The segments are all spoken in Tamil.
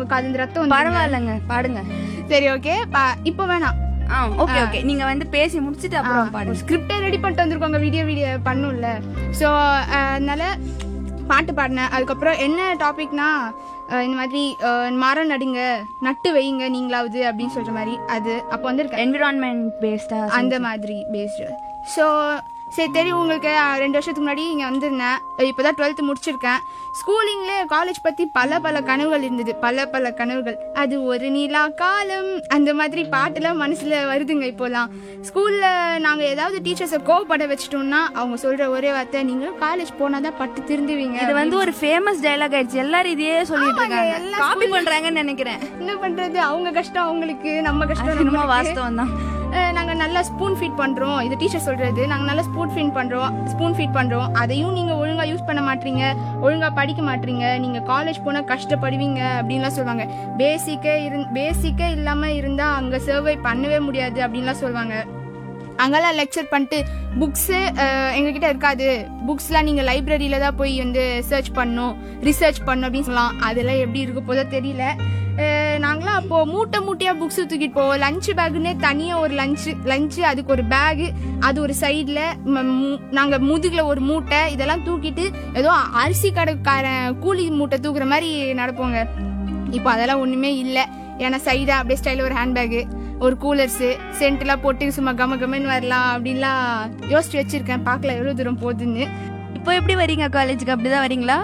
உங்க காது இந்த ரத்தம் வந்து பரவாயில்லைங்க பாடுங்க சரி ஓகே இப்போ வேணாம் ஆ ஓகே ஓகே நீங்க வந்து பேசி முடிச்சிட்டு அப்புறம் பாடுங்க ஸ்கிரிப்டே ரெடி பண்ணிட்டு வந்திருக்கோங்க வீடியோ வீடியோ பண்ணும்ல ஸோ அதனால பாட்டு பாடினேன் அதுக்கப்புறம் என்ன டாபிக்னா இந்த மாதிரி அஹ், மரம் நடுங்க நட்டு வைங்க நீங்களாவது அப்படின்னு சொல்ற மாதிரி அது அப்போ வந்திருக்கேன் என்விரான்மெண்ட் பேஸ்டா அந்த மாதிரி பேஸ்டு ஸோ சரி தெரியும் உங்களுக்கு அஹ், ரெண்டு வருஷத்துக்கு முன்னாடி இங்கே வந்திருந்தேன் இப்போ தான் டுவெல்த்து முடிச்சிருக்கேன் ஸ்கூலிங்லே காலேஜ் பற்றி பல பல கனவுகள் இருந்தது பல பல கனவுகள் அது ஒரு நிலா காலம் அந்த மாதிரி பாட்டெல்லாம் மனசில் வருதுங்க இப்போலாம் ஸ்கூலில் நாங்கள் ஏதாவது டீச்சர்ஸை கோவப்பட வச்சிட்டோம்னா அவங்க சொல்கிற ஒரே வார்த்தை நீங்களும் காலேஜ் போனால் தான் பட்டு திருந்துவீங்க இது வந்து ஒரு ஃபேமஸ் டயலாக் ஆயிடுச்சு எல்லாரும் இதையே சொல்லிட்டு இருக்காங்க எல்லா காப்பி பண்றாங்கன்னு நினைக்கிறேன் என்ன பண்ணுறது அவங்க கஷ்டம் அவங்களுக்கு நம்ம கஷ்டம் அது என்னமோ நம்மளுக்கு. வாஸ்தவம் தான் அஹ் நாங்க நல்லா ஸ்பூன் ஃபீட் பண்றோம் இது டீச்சர் சொல்றது நாங்க நல்லா ஸ்பூன் ஃபீட் பண்றோம் ஸ்பூன் ஃபீட் பண்றோம் அதையும் நீங்க ஒழுங்கா யூஸ் பண்ண மாட்டீங்க ஒழுங்கா படிக்க மாட்டீங்க நீங்க காலேஜ் போனா கஷ்டப்படுவீங்க அப்படின்லாம் சொல்லுவாங்க பேசிக்கே இரு பேசிக்கே இல்லாம இருந்தா அங்க சர்வை பண்ணவே முடியாது அப்படின்லாம் சொல்லுவாங்க அங்கெல்லாம் லெக்சர் பண்ணிட்டு புக்ஸு எங்ககிட்ட இருக்காது புக்ஸ்லாம் நீங்கள் லைப்ரரியில தான் போய் வந்து சர்ச் பண்ணணும் ரிசர்ச் பண்ணணும் அப்படின்னு சொல்லலாம் அதெல்லாம் எப்படி இருக்க போதோ தெரியல அஹ் நாங்களாம் அப்போ மூட்டை மூட்டையாக புக்ஸ் தூக்கிட்டு போவோம் லஞ்ச் பேக்குன்னே தனியாக ஒரு லஞ்சு லஞ்சு அதுக்கு ஒரு பேகு அது ஒரு சைடில் நாங்கள் முதுகில் ஒரு மூட்டை இதெல்லாம் தூக்கிட்டு ஏதோ அரிசி கடைக்காரன் கூலி மூட்டை தூக்குற மாதிரி நடப்போங்க இப்போ அதெல்லாம் ஒன்றுமே இல்லை ஏன்னா சைடாக அப்படியே ஸ்டைலில் ஒரு ஹேண்ட்பேக்கு ஒரு கூலர்ஸு சென்ட்லாம் போட்டு சும்மா கம கமன்னு வரலாம் அப்படின்லாம் யோசிச்சு வச்சிருக்கேன் பார்க்கல எவ்வளோ தூரம் போகுதுன்னு இப்போ எப்படி வரீங்க காலேஜுக்கு அப்படிதான் வரீங்களா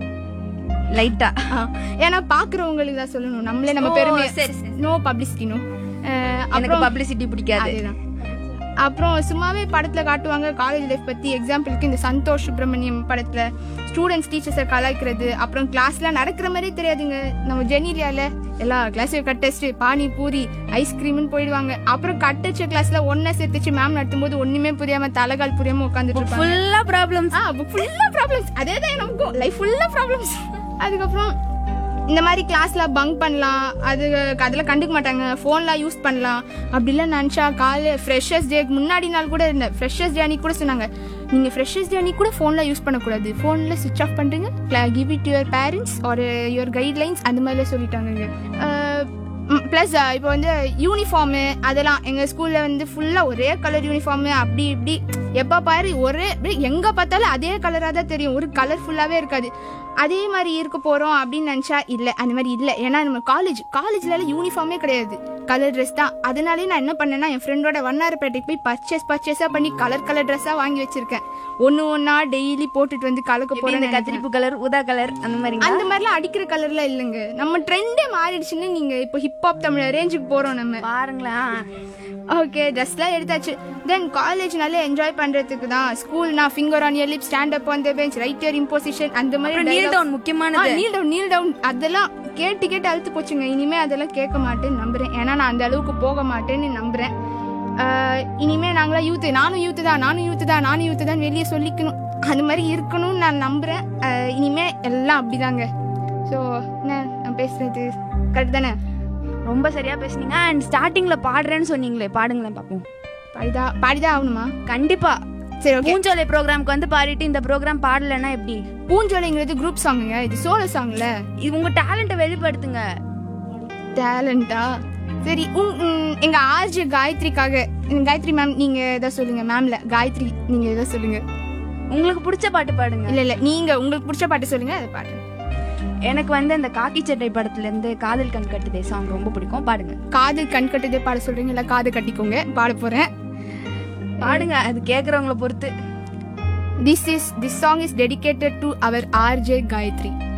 லைட்டா ஆ, ஏன்னா பார்க்குறவங்களுக்கு தான் சொல்லணும் நம்மளே நம்ம ஓ, பெருமை சரி, சரி. நோ பப்ளிசிட்டி நோ எனக்கு பப்ளிசிட்டி பிடிக்காது அதேதான் அப்புறம் சும்மாவே படத்துல காட்டுவாங்க காலேஜ் லைஃப் பத்தி எக்ஸாம்பிளுக்கு இந்த சந்தோஷ் சுப்பிரமணியம் படத்துல ஸ்டூடெண்ட்ஸ் டீச்சர்ஸை கலாய்க்கிறது அப்புறம் கிளாஸ்ல நடக்கிற மாதிரியே தெரியாதுங்க நம்ம ஜெனிலியால எல்லா கிளாஸையும் கட் டெஸ்ட் பானி பூரி ஐஸ்கிரீம்னு போயிடுவாங்க அப்புறம் கட் வச்ச கிளாஸ்ல ஒன்ன சேர்த்துச்சு மேம் நடத்தும் போது ஒண்ணுமே புரியாம தலைகால் புரியாம உட்காந்துட்டு இருப்பாங்க ஃபுல்லா ப்ராப்ளம்ஸ் ஆ ஃபுல்லா ப்ராப்ளம்ஸ் அதே தான் நமக்கும் லைஃப் ஃபுல்லா ப்ராப்ளம்ஸ் அதுக்கப்புறம் இந்த மாதிரி கிளாஸ்ல பங்க் பண்ணலாம் அது அதெல்லாம் கண்டுக்க மாட்டாங்க ஃபோன்லாம் யூஸ் பண்ணலாம் அப்படிலாம் நினச்சா காலை ஃப்ரெஷர்ஸ் டேக்கு முன்னாடி நாள் கூட இருந்தேன் ஃப்ரெஷர்ஸ் டே அன்னைக்கு கூட சொன்னாங்க நீங்கள் ஃப்ரெஷர்ஸ் டே அன்னைக்கு கூட ஃபோன்லாம் யூஸ் பண்ணக்கூடாது ஃபோனில் சுவிச் ஆஃப் பண்ணுறீங்க கிவ் இட் யுவர் பேரண்ட்ஸ் ஒரு யுவர் கைட்லைன்ஸ் அந்த மாதிரிலாம் சொல்லிட்டாங்க ப்ளஸ் இப்போ வந்து யூனிஃபார்மு அதெல்லாம் எங்கள் ஸ்கூலில் வந்து ஃபுல்லாக ஒரே கலர் யூனிஃபார்மு அப்படி இப்படி எப்போ பாரு ஒரே எங்கே பார்த்தாலும் அதே கலராக தான் தெரியும் ஒரு கலர்ஃபுல்லாகவே இருக்காது அதே மாதிரி இருக்க போகிறோம் அப்படின்னு நினச்சா இல்லை அந்த மாதிரி இல்லை ஏன்னா நம்ம காலேஜ் காலேஜ்ல யூனிஃபார்மே கிடையாது கலர் ட்ரெஸ் தான் அதனாலே நான் என்ன பண்ணேன்னா என் ஃப்ரெண்டோட வண்ணாரப்பேட்டைக்கு போய் பர்ச்சேஸ் பர்ச்சேஸாக பண்ணி கலர் கலர் ட்ரெஸ்ஸாக வாங்கி வச்சிருக்கேன் ஒன்று ஒன்றா டெய்லி போட்டுட்டு வந்து கலக்க இந்த போகிறேன் கத்திரிப்பு கலர் ஊதா கலர் அந்த மாதிரி அந்த மாதிரிலாம் அடிக்கிற கலர்லாம் இல்லைங்க நம்ம ட்ரெண்டே மாறிடுச்சுன்னு நீங்க இப்போ ஹிப்ஹாப் தமிழ் ரேஞ்சுக்கு போறோம் நம்ம பாருங்களேன் ஓகே ட்ரெஸ்லாம் எடுத்தாச்சு தென் காலேஜ் நல்லா என்ஜாய் பண்றதுக்கு தான் ஸ்கூல்னா finger on your lip stand up on the bench right your imposition அந்த மாதிரி நீல் டவுன் முக்கியமானது நீல் டவுன் நீல் டவுன் அதெல்லாம் கேட்டு கேட்டு அழுத்து போச்சுங்க இனிமே அதெல்லாம் கேட்க மாட்டேன்னு நம்புறேன் ஏன்னா நான் அந்த அளவுக்கு போக மாட்டேன்னு நம்புறேன் ஆஹ் இனிமே நாங்களாம் யூத்து நானும் யூத்து தான் நானும் யூத்து தான் நானும் யூத்து தான் வெளியே சொல்லிக்கணும் அந்த மாதிரி இருக்கணும்னு நான் நம்புறேன் ஆஹ் இனிமே எல்லாம் அப்படிதாங்க ஸோ என்ன நான் பேசுறது கரெக்ட் தானே ரொம்ப சரியா பேசுனீங்க அண்ட் ஸ்டார்டிங்ல பாடுறேன்னு சொன்னீங்களே பாடுங்களேன் பாப்போம் பாடிதா பாடிதான் ஆகணுமா கண்டிப்பா சரி ஓகே பூஞ்சோலை ப்ரோக்ராம்க்கு வந்து பாடிட்டு இந்த ப்ரோக்ராம் பாடலைன்னா எப்படி பூஞ்சோலைங்கிறது குரூப் சாங்குங்க இது சோலோ சாங்ல இது உங்க டேலண்ட்டை வெளிப்படுத்துங்க டேலண்டா சரி உம், உம், எங்க ஆர்ஜி காயத்ரிக்காக உம், காயத்ரி மேம் நீங்க ஏதாவது சொல்லுங்க மேம்ல காயத்ரி நீங்க ஏதாவது சொல்லுங்க உங்களுக்கு பிடிச்ச பாட்டு பாடுங்க இல்ல இல்ல நீங்க உங்களுக்கு பிடிச்ச பாட்டு சொல்லுங்க அதை பாட்டு எனக்கு வந்து இந்த காக்கி சட்டை படத்துல இருந்து காதல் கண் கட்டுதே சாங் ரொம்ப பிடிக்கும் பாடுங்க காது கண் கட்டுதே பாட சொல்றீங்க இல்ல காது கட்டிக்கோங்க பாட போறேன் பாடுங்க அது கேக்குறவங்கள பொறுத்து this is this song is dedicated to our RJ Gayatri